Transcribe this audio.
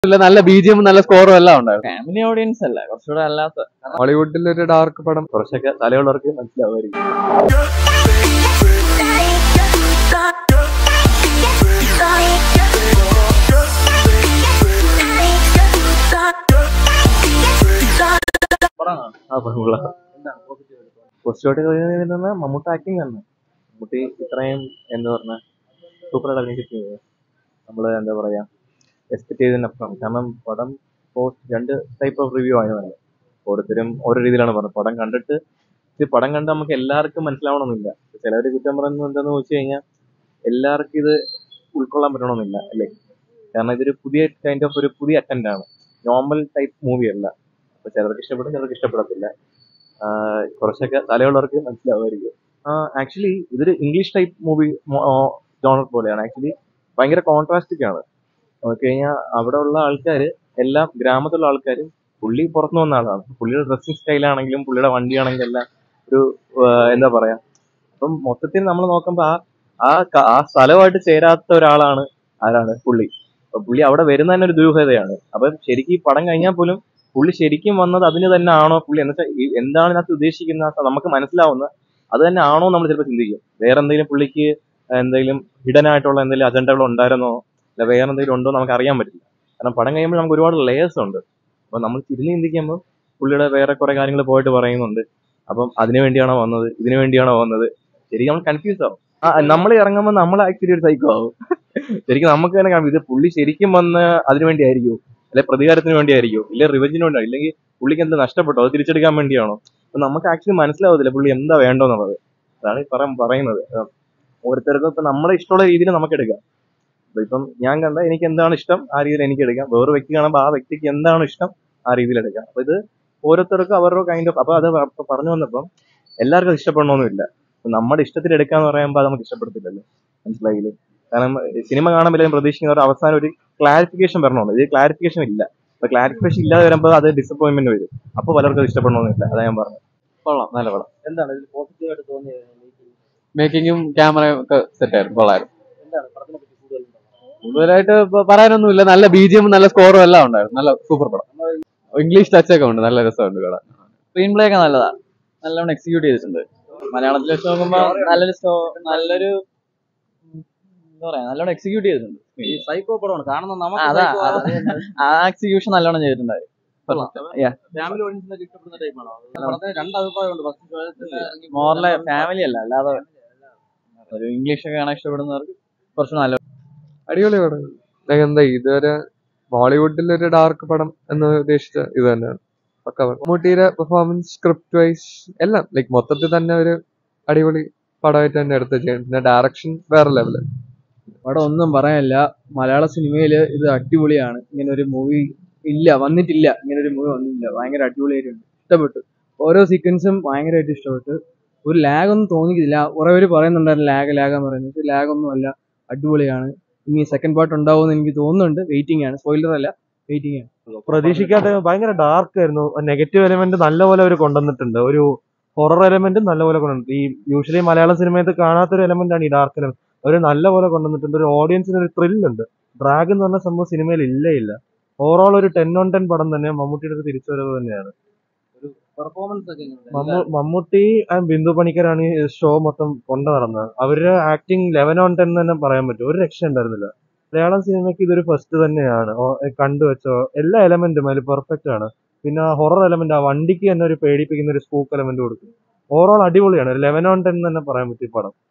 ഇല്ല നല്ല ബീജിയം നല്ല സ്കോറും എല്ലാം ഉണ്ടായിരുന്നു ഫാമിലി ഓഡിയൻസ് അല്ല കുറച്ചുകൂടെ അല്ലാത്ത ഹോളിവുഡിൽ ഒരു ഡാർക്ക് പടം കുറച്ചൊക്കെ തലയുള്ളവർക്ക് മനസ്സിലാവുമായിരിക്കും ആ പറഞ്ഞോളൂ പോസിറ്റീവായിട്ട് തോന്നിയത് മമ്മൂട്ടി ആക്ടിങ് തന്നെ മമ്മൂട്ടി ഇത്രയും എന്താ പറഞ്ഞ സൂപ്പറായിട്ട് അഭിനയിച്ചിട്ടുണ്ട് നമ്മൾ എന്താ പറയാ എക്സ്പെക്ട് ചെയ്തതിനപ്പുറം കാരണം പടം പോസ്റ്റ് രണ്ട് ടൈപ്പ് ഓഫ് റിവ്യൂ ആയതല്ല ഓരോരുത്തരും ഓരോ രീതിയിലാണ് പറഞ്ഞത് പടം കണ്ടിട്ട് ഇത് പടം കണ്ട് നമുക്ക് എല്ലാവർക്കും മനസ്സിലാവണമെന്നില്ല ചിലവർ കുറ്റം പറയുന്നത് എന്താണെന്ന് വെച്ച് കഴിഞ്ഞാൽ എല്ലാവർക്കും ഇത് ഉൾക്കൊള്ളാൻ പറ്റണമെന്നില്ല അല്ലേ കാരണം ഇതൊരു പുതിയ കൈൻഡ് ഓഫ് ഒരു പുതിയ അറ്റൻഡ് ആണ് നോർമൽ ടൈപ്പ് മൂവി അല്ല അപ്പൊ ചിലർക്ക് ഇഷ്ടപ്പെടും ചിലർക്ക് ഇഷ്ടപ്പെടത്തില്ല ആഹ് കുറച്ചൊക്കെ തലയുള്ളവർക്ക് മനസ്സിലാവുമായിരിക്കും ആക്ച്വലി ഇതൊരു ഇംഗ്ലീഷ് ടൈപ്പ് മൂവി ജോണർ പോലെയാണ് ആക്ച്വലി ഭയങ്കര കോൺട്രാസ്റ്റിക് ആണ് നോക്കി കഴിഞ്ഞാൽ അവിടെ ഉള്ള ആൾക്കാർ എല്ലാം ഗ്രാമത്തിലുള്ള ആൾക്കാരും പുള്ളി പുറത്തു വന്ന ആളാണ് പുള്ളിയുടെ ഡ്രസ്സിങ് സ്റ്റൈലാണെങ്കിലും പുള്ളിയുടെ വണ്ടിയാണെങ്കിലും എല്ലാം ഒരു ആഹ് എന്താ പറയാ അപ്പം മൊത്തത്തിൽ നമ്മൾ നോക്കുമ്പോൾ ആ ആ ക- ആ സ്ഥലമായിട്ട് ചേരാത്ത ഒരാളാണ് ആരാണ് പുള്ളി അപ്പൊ പുള്ളി അവിടെ വരുന്ന തന്നെ ഒരു ദുരൂഹതയാണ് അപ്പൊ ശരിക്കും ഈ പടം കഴിഞ്ഞാൽ പോലും പുള്ളി ശരിക്കും വന്നത് അതിന് തന്നെ ആണോ പുള്ളി എന്ന് വെച്ചാൽ ഈ എന്താണ് ഇതിനകത്ത് ഉദ്ദേശിക്കുന്നത് നമുക്ക് മനസ്സിലാവുന്ന അത് തന്നെ ആണോ നമ്മൾ ചിലപ്പോൾ ചിന്തിക്കും വേറെ എന്തെങ്കിലും പുള്ളിക്ക് എന്തെങ്കിലും ഹിഡൻ ആയിട്ടുള്ള എന്തെങ്കിലും അജണ്ടകൾ ഉണ്ടായിരുന്നോ അല്ല വേറെ എന്തെങ്കിലും ഉണ്ടോ എന്ന് നമുക്ക് അറിയാൻ പറ്റില്ല കാരണം പടം കഴിയുമ്പോൾ നമുക്ക് ഒരുപാട് ലേയേഴ്സ് ഉണ്ട് അപ്പൊ നമ്മൾ തിരിഞ്ഞ് ചിന്തിക്കുമ്പോൾ പുള്ളിയുടെ വേറെ കുറെ കാര്യങ്ങൾ പോയിട്ട് പറയുന്നുണ്ട് അപ്പം അതിനു വേണ്ടിയാണോ വന്നത് ഇതിനു വേണ്ടിയാണോ വന്നത് ശരിക്കും നമ്മൾ കൺഫ്യൂസ് ആവും ആ നമ്മൾ ഇറങ്ങുമ്പോൾ നമ്മൾ ആക്ച്വലി ഒരു സൈക്കോ ആവും ശരിക്കും നമുക്ക് തന്നെ കാണാം ഇത് പുള്ളി ശരിക്കും വന്ന് അതിനു വേണ്ടിയായിരിക്കും അല്ലെ പ്രതികാരത്തിന് വേണ്ടിയായിരിക്കും ഇല്ലെ റിവെഞ്ചിന് വേണ്ടി ഇല്ലെങ്കിൽ പുള്ളിക്ക് എന്ത് നഷ്ടപ്പെട്ടോ അത് തിരിച്ചെടുക്കാൻ വേണ്ടിയാണോ അപ്പൊ നമുക്ക് ആക്ച്വലി മനസ്സിലാവത്തില്ല പുള്ളി എന്താ വേണ്ടോന്നുള്ളത് അതാണ് ഈ പറയാൻ പറയുന്നത് ആ, ഓരോരുത്തർക്കും ഇപ്പൊ നമ്മുടെ ഇഷ്ടമുള്ള രീതിയിൽ നമുക്ക് എടുക്കാം അപ്പൊ ഇപ്പം ഞാൻ കണ്ട എനിക്ക് എന്താണ് ഇഷ്ടം ആ രീതിയിൽ എനിക്ക് എടുക്കാം വേറെ വ്യക്തി കാണുമ്പോൾ ആ വ്യക്തിക്ക് എന്താണ് ഇഷ്ടം ആ രീതിയിൽ എടുക്കാം അപ്പൊ ഇത് ഓരോരുത്തർക്കും അവരുടെ കൈൻഡ് ഓഫ് അപ്പൊ അത് പ- പറഞ്ഞു വന്നപ്പം എല്ലാവർക്കും അത് ഇഷ്ടപ്പെടണമെന്നില്ല അപ്പൊ നമ്മുടെ ഇഷ്ടത്തിൽ എടുക്കാന്ന് പറയുമ്പോൾ അത് നമുക്ക് ഇഷ്ടപ്പെടത്തില്ലല്ലോ മനസ്സിലായില്ലേ കാരണം സിനിമ കാണുമ്പോൾ എല്ലാവരും പ്രതീക്ഷിക്കുന്ന ഒരു അവസാനം ഒരു ക്ലാരിഫിക്കേഷൻ വരണമല്ലോ ഇത് ക്ലാരിഫിക്കേഷൻ ഇല്ല അപ്പൊ ക്ലാരിഫിക്കേഷൻ ഇല്ലാതെ വരുമ്പോൾ അത് ഡിസപ്പോയിന്റ്മെന്റ് വരും അപ്പൊ പലർക്കും അത് ഇഷ്ടപ്പെടണമെന്നില്ല അതാ ഞാൻ പറഞ്ഞത് കൊള്ളാം നല്ല പടം എന്താണ് ഇതിൽ പോസിറ്റീവ് ആയിട്ട് തോന്നിയത് മേക്കിങ്ങും ക്യാമറയും ഒക്കെ സെറ്റ് ആയിരുന്നു കൊള്ളായിരുന്നു എന്താണ് പടത്തിനെ പറ്റി കൂടുതൽ കൂടുതലായിട്ട് ഇപ്പൊ പറയാനൊന്നുമില്ല നല്ല ബീജിയം നല്ല സ്കോറും എല്ലാം ഉണ്ടായിരുന്നു നല്ല സൂപ്പർ പടം ഇംഗ്ലീഷ് ടച്ച് ഒക്കെ ഉണ്ട് നല്ല രസമുണ്ട് കാണാൻ സ്ക്രീൻ പ്ലേ ഒക്കെ നല്ലതാ നല്ലോണം എക്സിക്യൂട്ട് ചെയ്തിട്ടുണ്ട് മലയാളത്തിൽ വെച്ച് നോക്കുമ്പോൾ നല്ലൊരു സ്റ്റോ നല്ലൊരു ഉം, എന്താ പറയാ നല്ലോണം എക്സിക്യൂട്ട് ചെയ്തിട്ടുണ്ട് ഈ സൈക്കോ പടമാണ് കാണുന്ന അതാ നമുക്ക് അതാ. ആ എക്സിക്യൂഷൻ നല്ലോണം ചെയ്തിട്ടുണ്ടായി Yeah. ഫാമിലി ഓഡിയൻസിനൊക്കെ ഇഷ്ടപ്പെടുന്ന ടൈപ്പാണോ പടത്തിന് രണ്ട് അഭിപ്രായമുണ്ട് ഫസ്റ്റ് മോറിലെ ഫാമിലി അല്ല അല്ലാതെ ഒരു ഇംഗ്ലീഷ് ഒക്കെ കാണാൻ ഇഷ്ടപ്പെടുന്നവർക്ക് കുറച്ച് നല്ല അടിപൊളി പടം ലൈക്ക് എന്താ ഇതുവരെ ബോളിവുഡിൽ ഒരു ഡാർക്ക് പടം എന്ന് ഉദ്ദേശിച്ച ഇത് തന്നെയാണ് പക്ക പടം മമ്മൂട്ടിയുടെ പെർഫോമൻസ് സ്ക്രിപ്റ്റ് വൈസ് എല്ലാം ലൈക്ക് മൊത്തത്തിൽ തന്നെ ഒരു അടിപൊളി പടമായിട്ട് തന്നെ എടുത്ത് ചെയ്യും പിന്നെ ഡയറക്ഷൻ വേറെ ലെവല് പടം ഒന്നും പറയാനില്ല മലയാള സിനിമയിൽ ഇത് അടിപൊളിയാണ് ഇങ്ങനെ ഒരു മൂവി ഇല്ല വന്നിട്ടില്ല ഇങ്ങനെ ഒരു മൂവി വന്നിട്ടില്ല ഭയങ്കര അടിപൊളിയായിട്ടുണ്ട് ഇഷ്ടപ്പെട്ടു ഓരോ സീക്വൻസും ഭയങ്കരമായിട്ട് ഇഷ്ടപ്പെട്ടു ഒരു ലാഗ് ഒന്നും തോന്നിക്കില്ല കുറെ പേര് പറയുന്നുണ്ടായിരുന്നു ലാഗ് ലാഗ് എന്ന് പറയുന്നത് ലാഗ് ഒന്നും അല്ല അടിപൊളിയാണ് ഇനി സെക്കൻഡ് പാർട്ട് ഉണ്ടാവുമെന്ന് എനിക്ക് തോന്നുന്നുണ്ട് വെയിറ്റിംഗ് ആണ് സ്പോയിലർ അല്ല വെയിറ്റിംഗ് ആണ് പ്രതീക്ഷിക്കാത്ത ഭയങ്കര ഡാർക്ക് ആയിരുന്നു നെഗറ്റീവ് എലമെന്റ് നല്ലപോലെ അവർ കൊണ്ടുവന്നിട്ടുണ്ട് ഒരു ഹൊറർ എലമെന്റ് നല്ലപോലെ കൊണ്ടുവന്നിട്ടുണ്ട് ഈ യൂഷ്വലി മലയാളം സിനിമയിൽ കാണാത്തൊരു എലമെന്റ് ആണ് ഈ ഡാർക്ക് എലമെന്റ് അവർ നല്ലപോലെ കൊണ്ടുവന്നിട്ടുണ്ട് ഒരു ഓഡിയൻസിന് ഒരു ത്രില്ലുണ്ട് ഡ്രാഗ് എന്ന് പറഞ്ഞ സംഭവം സിനിമയിൽ ഇല്ലേ ഇല്ല ഓവറോൾ ഒരു ടെൻ ഓൺ ടെൻ പടം തന്നെ മമ്മൂട്ടിയുടെ ഒരു തിരിച്ചുവരവ് തന്നെയാണ് പെർഫോമൻസ് ഒക്കെ എങ്ങനെയുണ്ട്? മമ്മൂ- മമ്മൂട്ടി ആൻഡ് ബിന്ദു പണിക്കരാണ് ഈ ഷോ മൊത്തം കൊണ്ടു നടന്നത് അവരുടെ ആക്ടിങ് ലെവൻ ഓൺ ടെൻ തന്നെ പറയാൻ പറ്റും ഒരു രക്ഷ ഉണ്ടായിരുന്നില്ല മലയാളം സിനിമയ്ക്ക് ഇതൊരു ഫസ്റ്റ് തന്നെയാണ് ഓ- കണ്ടുവച്ചോ എല്ലാ എലമെന്റും അതിൽ പെർഫെക്റ്റ് ആണ് പിന്നെ ഹൊറർ എലമെന്റ് ആ വണ്ടിക്ക് തന്നെ ഒരു പേടിപ്പിക്കുന്ന ഒരു സ്പൂക്ക് എലമെന്റ് കൊടുക്കും ഓവറോൾ അടിപൊളിയാണ് ഒരു ലെവൻ ഓൺ ടെൻ തന്നെ പറയാൻ പറ്റും ഈ പടം